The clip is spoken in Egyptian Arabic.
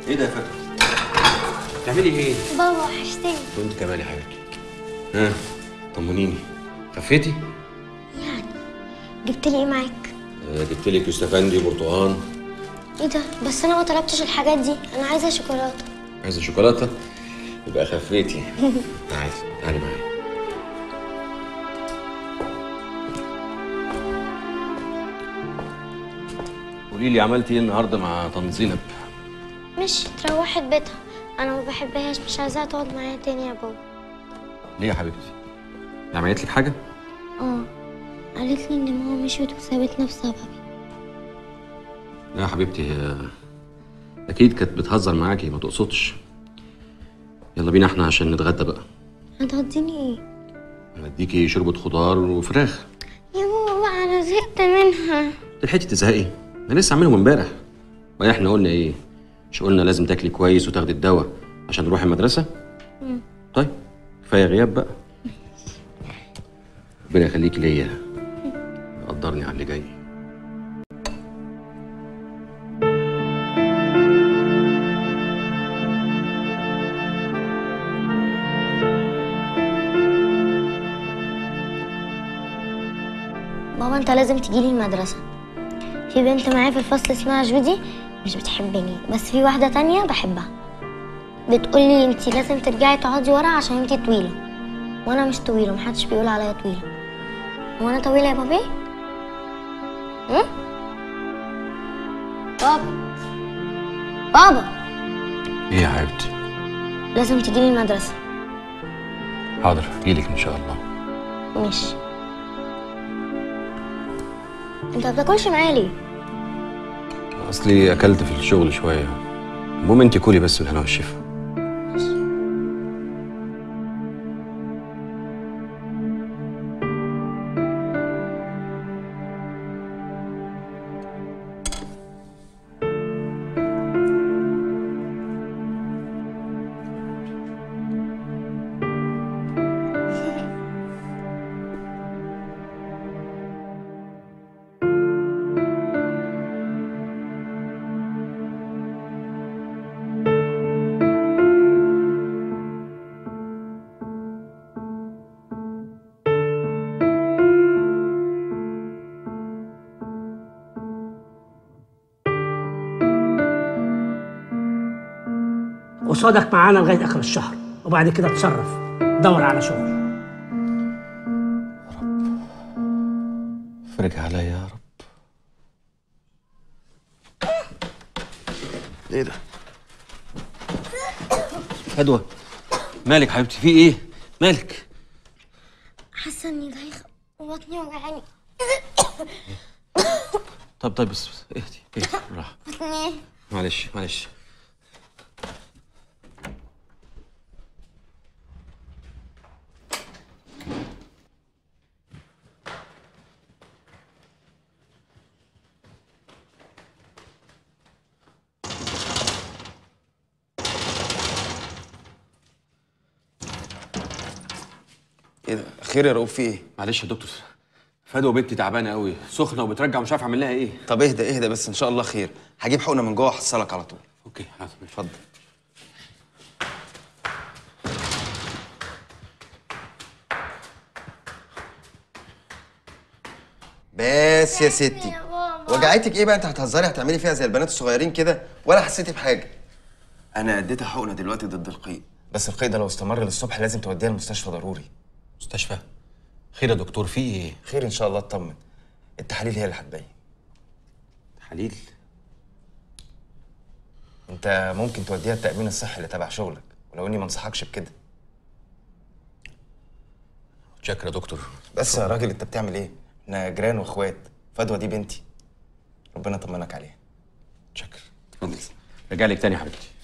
ايه ده يا فتحي؟ بتعملي ايه؟ بابا وحشتني وانت كمان يا حبيبتي ها طمنيني خفيتي؟ يعني جبت لي ايه معاك آه، جبت لك يوستفندي برتقان ايه ده بس انا ما طلبتش الحاجات دي انا عايزه شوكولاته عايزه شوكولاته يبقى خفيتي تعالي تعالي معايا قولي لي عملتي ايه النهارده مع طنط زينب مش روحت بيتها انا ما بحبهاش مش عايزاها تقعد معايا تاني يا بابا ليه يا حبيبتي عملت لك حاجه اه قالت لي ان ماما مشيت وسابتنا بسببي لا يا حبيبتي هي اكيد كانت بتهزر معاكي ما تقصدش يلا بينا احنا عشان نتغدى بقى هتغديني ايه هنديكي شوربه خضار وفراخ يا بابا انا زهقت منها تلحقتي تزهقي انا لسه عاملهم امبارح ما احنا قلنا ايه مش قلنا لازم تاكلي كويس وتاخدي الدواء عشان نروح المدرسه طيب كفايه غياب بقى ربنا يخليكي ليا قدرني على اللي جاي بابا انت لازم تجيلي المدرسه في بنت معايا في الفصل اسمها جودي مش بتحبني بس في واحده تانية بحبها بتقولي انت لازم ترجعي تقعدي ورا عشان انت طويله وانا مش طويله محدش بيقول عليا طويله هو انا طويله يا بابي هم؟ بابا بابا ايه يا حبيبتي لازم تجيلي المدرسه حاضر هجيلك ان شاء الله مش انت ما بتاكلش معايا ليه اصلي اكلت في الشغل شويه المهم انت كلي بس بالهنا والشفا قصادك معانا لغايه اخر الشهر وبعد كده اتصرف دور على شغل فرج عليا يا رب ايه ده فدوى مالك حبيبتي في ايه مالك حاسه اني دايخه وبطني وجعاني طب طيب بس بس اهدي اهدي بالراحه بطني معلش معلش ايه ده خير يا رؤوف في ايه معلش يا دكتور فدوى بنتي تعبانه قوي سخنه وبترجع ومش عارف اعمل لها ايه طب اهدى اهدى بس ان شاء الله خير هجيب حقنه من جوه واحصلك على طول اوكي حاضر ماشي. اتفضل بس يا ستي يا بابا. وجعتك ايه بقى انت هتهزري هتعملي فيها زي البنات الصغيرين كده ولا حسيتي بحاجه انا اديتها حقنه دلوقتي ضد القيء بس القيء ده لو استمر للصبح لازم توديها المستشفى ضروري مستشفى خير يا دكتور في ايه خير ان شاء الله اطمن التحاليل هي اللي هتبين تحاليل انت ممكن توديها التامين الصحي اللي تبع شغلك ولو اني ما انصحكش بكده شكرا يا دكتور بس يا راجل انت بتعمل ايه احنا جيران واخوات فدوى دي بنتي ربنا يطمنك عليها شكرا اتفضل رجع لك تاني يا حبيبتي